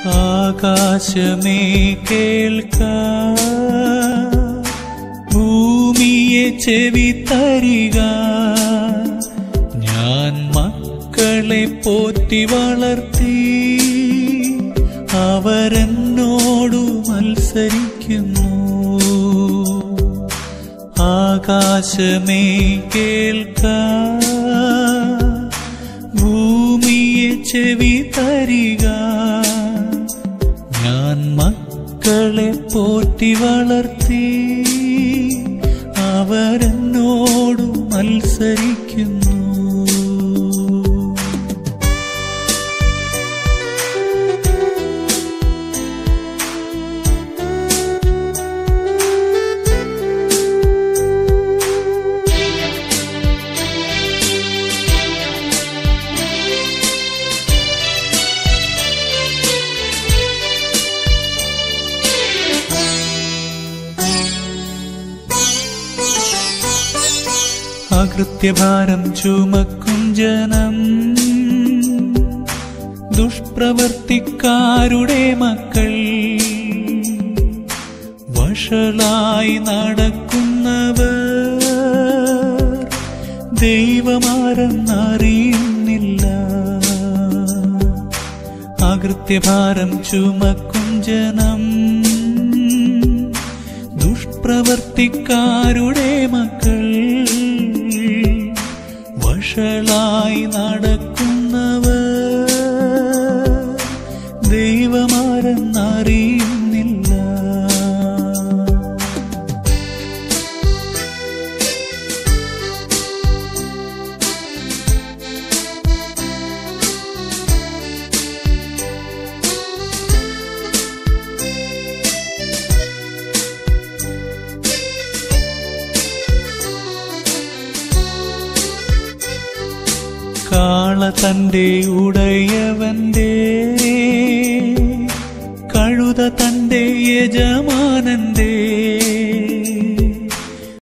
ആകാശമേ കേൾക്ക ഭൂമിയെ ചെവി തരിക ഞാൻ മക്കളെ പോറ്റി വളർത്തി അവരെന്നോടു മത്സരിക്കുന്നു ആകാശമേ കേൾക്ക ഭൂമിയെ ചെവി തരിക ഞാൻ മക്കളെ പോറ്റി വളർത്തി അവരെന്നോടു മത്സരിക്കുന്നു അകൃത്യഭാരം ചുമക്കും ജനം ദുഷ്പ്രവർത്തിക്കാരുടെ മക്കൾ വഷളായി നടക്കുന്നവർ ദൈവമാരെന്നറിയുന്നില്ല അകൃത്യഭാരം ചുമക്കും ജനം ദുഷ്പ്രവർത്തിക്കാരുടെ മക്കൾ വഷളായി നടക്കുന്നവർ ദൈവമാരെന്നറിയുന്നില്ല കാള തന്റെ ഉടയവന്റെ കഴുത തന്റെ യജമാനന്റെ